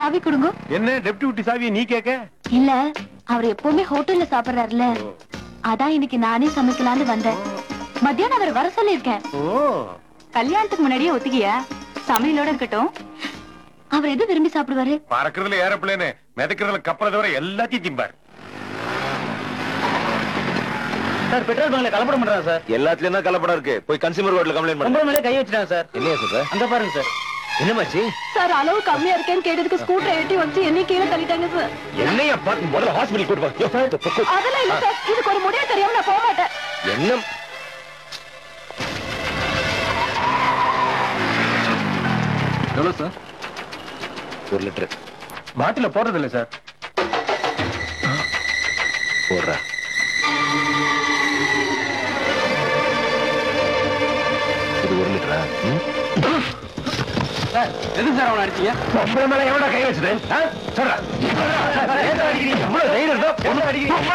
சாவி கொடுங்க என்ன டெப்டி சாவியை நீ கேட்க இல்ல அவர் எப்பவுமே ஹோட்டல்ல சாப்பிடுறாருல அதான் இன்னைக்கு நானே சமைக்கலாம்னு வந்தேன் மத்தியானம் அவர் வர சொல்லிருக்கேன் ஓ கல்யாணத்துக்கு முன்னாடியே ஒத்துக்கியா சமையலோட இருக்கட்டும் அவர் எது விரும்பி சாப்பிடுவாரு பறக்கிறதுல ஏரோப்ளேனு மிதக்கிறதுல கப்பலை தவிர எல்லாத்தையும் திம்பார் சார் பெட்ரோல் பங்க்ல கலப்படம் பண்றாங்க சார் எல்லாத்துலயும் தான் கலப்படம் இருக்கு போய் கன்சியூமர் கோர்ட்ல கம்ப்ளைண்ட் பண்ணு ரொம்ப மேலே கை வச்சிட்டாங்க சார் என்னையா சொல்ற அங்க பாருங்க சார் என்னமாச்சு சார் அளவு கம்மியா இருக்கேன்னு கேட்டதுக்கு ஸ்கூட்டர் எட்டி வச்சு என்னை கீழே தள்ளிட்டாங்க சார் என்னையா பார்த்து முதல்ல ஹாஸ்பிட்டல் கூட்டு வா அதெல்லாம் இல்ல சார் இதுக்கு ஒரு முடிவு தெரியாம நான் போக மாட்டேன் என்ன எவ்வளவு சார் ஒரு லிட்டர் பாட்டில போடுறது இல்ல சார் போடுறா இது ஒரு லிட்டரா சார் எது சார் அவனை அடிச்சீங்க பொம்பளை மேல எவ்வளவு கை வச்சது சொல்ற எவ்வளவு தைரியம் இருந்தா பொண்ணு அடிக்கிறீங்க